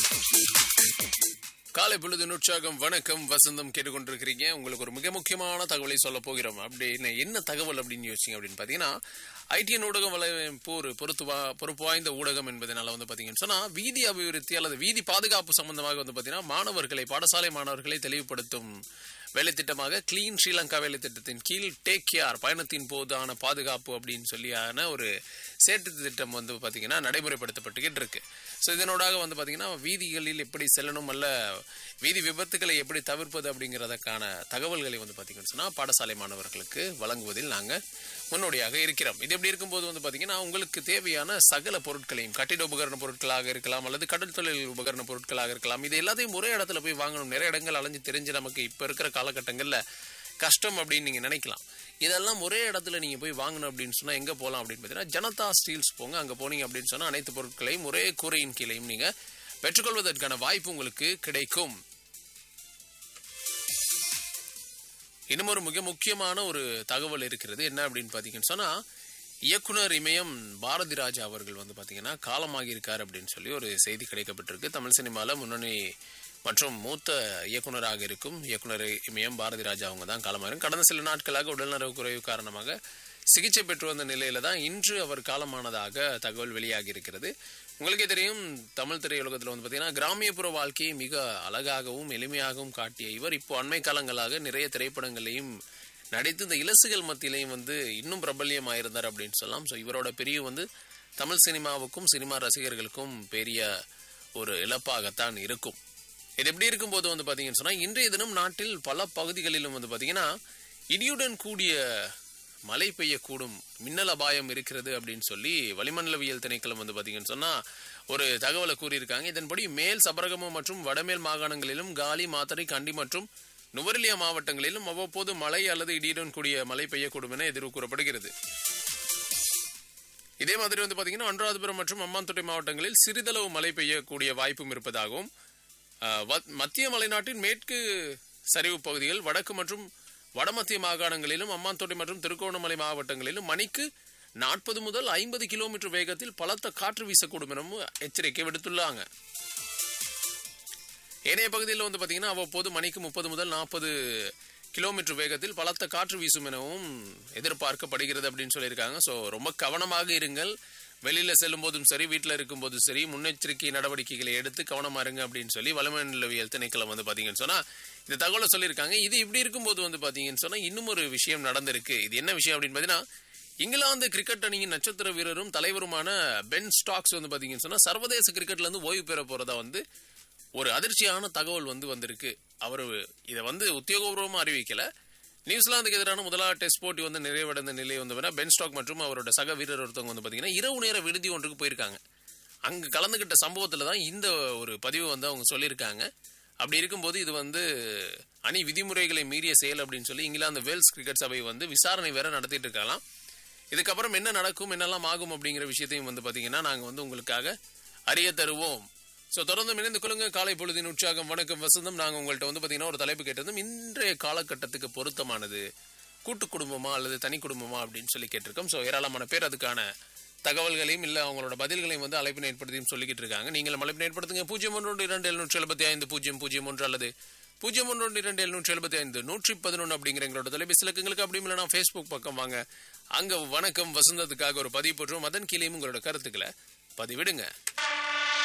காலை பொழுது உற்சாகம் வணக்கம் வசந்தம் கேட்டுக்கொண்டிருக்கிறீங்க உங்களுக்கு ஒரு மிக முக்கியமான தகவலை சொல்ல போகிறோம் அப்படின்னு என்ன தகவல் அப்படின்னு யோசிங்க அப்படின்னு பாத்தீங்கன்னா ஐடிஎன் ஊடகம் வலையமைப்பு ஒரு பொறுத்து வா பொறுப்பு வாய்ந்த ஊடகம் என்பதனால வந்து பாத்தீங்கன்னு சொன்னா வீதி அபிவிருத்தி அல்லது வீதி பாதுகாப்பு சம்பந்தமாக வந்து பாத்தீங்கன்னா மாணவர்களை பாடசாலை மாணவர்களை தெளிவுபடுத்தும் வேலை திட்டமாக கிளீன் ஸ்ரீலங்கா வேலை திட்டத்தின் கீழ் டேக் கேர் பயணத்தின் போதான பாதுகாப்பு அப்படின்னு சொல்லியான ஒரு சேட்டு திட்டம் வந்து பாத்தீங்கன்னா நடைமுறைப்படுத்தப்பட்டுக்கிட்டு இருக்கு ஸோ இதனோடாக வந்து பாத்தீங்கன்னா வீதிகளில் எப்படி செல்லணும் அல்ல வீதி விபத்துகளை எப்படி தவிர்ப்பது அப்படிங்கிறதுக்கான தகவல்களை வந்து பாத்தீங்கன்னு சொன்னா பாடசாலை மாணவர்களுக்கு வழங்குவதில் நாங்க முன்னோடியாக இருக்கிறோம் இது எப்படி இருக்கும்போது வந்து பாத்தீங்கன்னா உங்களுக்கு தேவையான சகல பொருட்களையும் கட்டிட உபகரண பொருட்களாக இருக்கலாம் அல்லது கடல் தொழில் உபகரண பொருட்களாக இருக்கலாம் இது எல்லாத்தையும் ஒரே இடத்துல போய் வாங்கணும் நிறைய இடங்கள் அலைஞ்சு தெரிஞ்சு நமக்கு இப்ப இருக்கிற காலகட்டங்கள்ல கஷ்டம் அப்படின்னு நீங்க நினைக்கலாம் இதெல்லாம் ஒரே இடத்துல நீங்க போய் வாங்கணும் அப்படின்னு சொன்னா எங்க போகலாம் அப்படின்னு பார்த்தீங்கன்னா ஜனதா ஸ்டீல்ஸ் போங்க அங்க போனீங்க அப்படின்னு சொன்னா அனைத்து பொருட்களையும் ஒரே கூரையின் கீழையும் நீங்க பெற்றுக்கொள்வதற்கான வாய்ப்பு உங்களுக்கு கிடைக்கும் இன்னும் ஒரு மிக முக்கியமான ஒரு தகவல் இருக்கிறது என்ன அப்படின்னு பாத்தீங்கன்னு சொன்னா இயக்குனர் இமயம் பாரதி ராஜா அவர்கள் வந்து பாத்தீங்கன்னா காலமாகி இருக்கார் அப்படின்னு சொல்லி ஒரு செய்தி கிடைக்கப்பட்டிருக்கு தமிழ் சினிமால முன்னணி மற்றும் மூத்த இயக்குனராக இருக்கும் இயக்குனர் இமயம் பாரதி ராஜா அவங்க தான் காலமாகும் கடந்த சில நாட்களாக உடல்நலவு குறைவு காரணமாக சிகிச்சை பெற்று வந்த நிலையில தான் இன்று அவர் காலமானதாக தகவல் வெளியாகி இருக்கிறது உங்களுக்கே தெரியும் தமிழ் திரையுலகத்தில் வந்து பார்த்தீங்கன்னா கிராமியப்புற வாழ்க்கையை மிக அழகாகவும் எளிமையாகவும் காட்டிய இவர் இப்போ அண்மை காலங்களாக நிறைய திரைப்படங்களையும் நடித்து இந்த இலசுகள் மத்தியிலையும் வந்து இன்னும் பிரபல்யமாயிருந்தார் அப்படின்னு சொல்லலாம் ஸோ இவரோட பிரிவு வந்து தமிழ் சினிமாவுக்கும் சினிமா ரசிகர்களுக்கும் பெரிய ஒரு இழப்பாகத்தான் இருக்கும் இது எப்படி இருக்கும்போது வந்து பார்த்தீங்கன்னு சொன்னால் இன்றைய தினம் நாட்டில் பல பகுதிகளிலும் வந்து பார்த்தீங்கன்னா இடியுடன் கூடிய மழை பெய்யக்கூடும் மின்னல் அபாயம் இருக்கிறது அப்படின்னு சொல்லி வளிமண்டலவியல் திணைக்களம் வந்து பார்த்தீங்கன்னு சொன்னால் ஒரு தகவலை கூறியிருக்காங்க இதன்படி மேல் சபரகமம் மற்றும் வடமேல் மாகாணங்களிலும் காலி மாத்தறை கண்டி மற்றும் நுவரெலியா மாவட்டங்களிலும் அவ்வப்போது மழை அல்லது இடியுடன் கூடிய மழை பெய்யக்கூடும் என எதிர்வு கூறப்படுகிறது இதே மாதிரி வந்து பார்த்தீங்கன்னா அனுராதபுரம் மற்றும் அம்மாந்தோட்டை மாவட்டங்களில் சிறிதளவு மழை பெய்யக்கூடிய வாய்ப்பும் இருப்பதாகவும் அஹ், வ- மத்திய மலைநாட்டின் மேற்கு சரிவு பகுதிகள் வடக்கு மற்றும் வடமத்திய மாகாணங்களிலும் அம்மாந்தோட்டை மற்றும் திருகோணமலை மாவட்டங்களிலும் மணிக்கு நாற்பது முதல் ஐம்பது கிலோமீட்டர் வேகத்தில் பலத்த காற்று வீசக்கூடும் எனவும் எச்சரிக்கை விடுத்துள்ளாங்க ஏனைய பகுதியில் வந்து பார்த்தீங்கன்னா அவ்வப்போது மணிக்கு முப்பது முதல் நாற்பது கிலோமீட்டர் வேகத்தில் பலத்த காற்று வீசும் எனவும் எதிர்பார்க்கப்படுகிறது அப்படின்னு சொல்லியிருக்காங்க ஸோ ரொம்ப கவனமாக இருங்கள் வெளியில செல்லும் போதும் சரி வீட்டில் இருக்கும் போதும் சரி முன்னெச்சரிக்கை நடவடிக்கைகளை எடுத்து கவனமா இருங்க அப்படின்னு சொல்லி வளிமண்டலவியல் திணைக்களம் வந்து பாத்தீங்கன்னு சொன்னா இந்த தகவலை சொல்லியிருக்காங்க இது இப்படி இருக்கும்போது வந்து பாத்தீங்கன்னு சொன்னா இன்னும் ஒரு விஷயம் நடந்திருக்கு இது என்ன விஷயம் அப்படின்னு பாத்தீங்கன்னா இங்கிலாந்து கிரிக்கெட் அணியின் நட்சத்திர வீரரும் தலைவருமான பென் ஸ்டாக்ஸ் வந்து பாத்தீங்கன்னு சொன்னா சர்வதேச கிரிக்கெட்ல இருந்து ஓய்வு பெற போறதா வந்து ஒரு அதிர்ச்சியான தகவல் வந்து வந்திருக்கு அவர் இதை வந்து உத்தியோகபூர்வமா அறிவிக்கல நியூசிலாந்துக்கு எதிரான முதலாவது டெஸ்ட் போட்டி வந்து நிறைவடைந்த நிலை வந்து பென் ஸ்டாக் மற்றும் அவரோட சக வீரர் ஒருத்தவங்க வந்து பாத்தீங்கன்னா இரவு நேர விடுதி ஒன்றுக்கு போயிருக்காங்க அங்க கலந்துகிட்ட சம்பவத்துல தான் இந்த ஒரு பதிவு வந்து அவங்க சொல்லியிருக்காங்க அப்படி இருக்கும்போது இது வந்து அணி விதிமுறைகளை மீறிய செயல் அப்படின்னு சொல்லி இங்கிலாந்து வேல்ஸ் கிரிக்கெட் சபை வந்து விசாரணை வேற நடத்திட்டு இருக்கலாம் இதுக்கப்புறம் என்ன நடக்கும் என்னெல்லாம் ஆகும் அப்படிங்கிற விஷயத்தையும் வந்து பாத்தீங்கன்னா நாங்க வந்து உங்களுக்காக அறிய தருவோம் ஸோ தொடர்ந்து இணைந்து கொள்ளுங்க காலை பொழுதின் உற்சாகம் வணக்கம் வசந்தம் நாங்கள் உங்கள்கிட்ட வந்து பார்த்தீங்கன்னா ஒரு தலைப்பு கேட்டிருந்தோம் இன்றைய காலகட்டத்துக்கு பொருத்தமானது கூட்டு குடும்பமா அல்லது தனி குடும்பமா அப்படின்னு சொல்லி கேட்டிருக்கோம் ஸோ ஏராளமான பேர் அதுக்கான தகவல்களையும் இல்லை அவங்களோட பதில்களையும் வந்து அழைப்பினை ஏற்படுத்தியும் சொல்லிக்கிட்டு இருக்காங்க நீங்களும் அழைப்பினை ஏற்படுத்துங்க பூஜ்ஜியம் ஒன்று இரண்டு எழுநூற்றி எழுபத்தி ஐந்து பூஜ்ஜியம் பூஜ்ஜியம் ஒன்று அல்லது பூஜ்ஜியம் ஒன்று இரண்டு எழுநூற்றி எழுபத்தி ஐந்து நூற்றி பதினொன்று அப்படிங்கிற எங்களோட தொலைபேசி இலக்கங்களுக்கு அப்படி இல்லைனா ஃபேஸ்புக் பக்கம் வாங்க அங்க வணக்கம் வசந்தத்துக்காக ஒரு பதிவு போட்டுருவோம் அதன் கீழேயும் உங்களோட கருத்துக்களை பதிவிடுங்க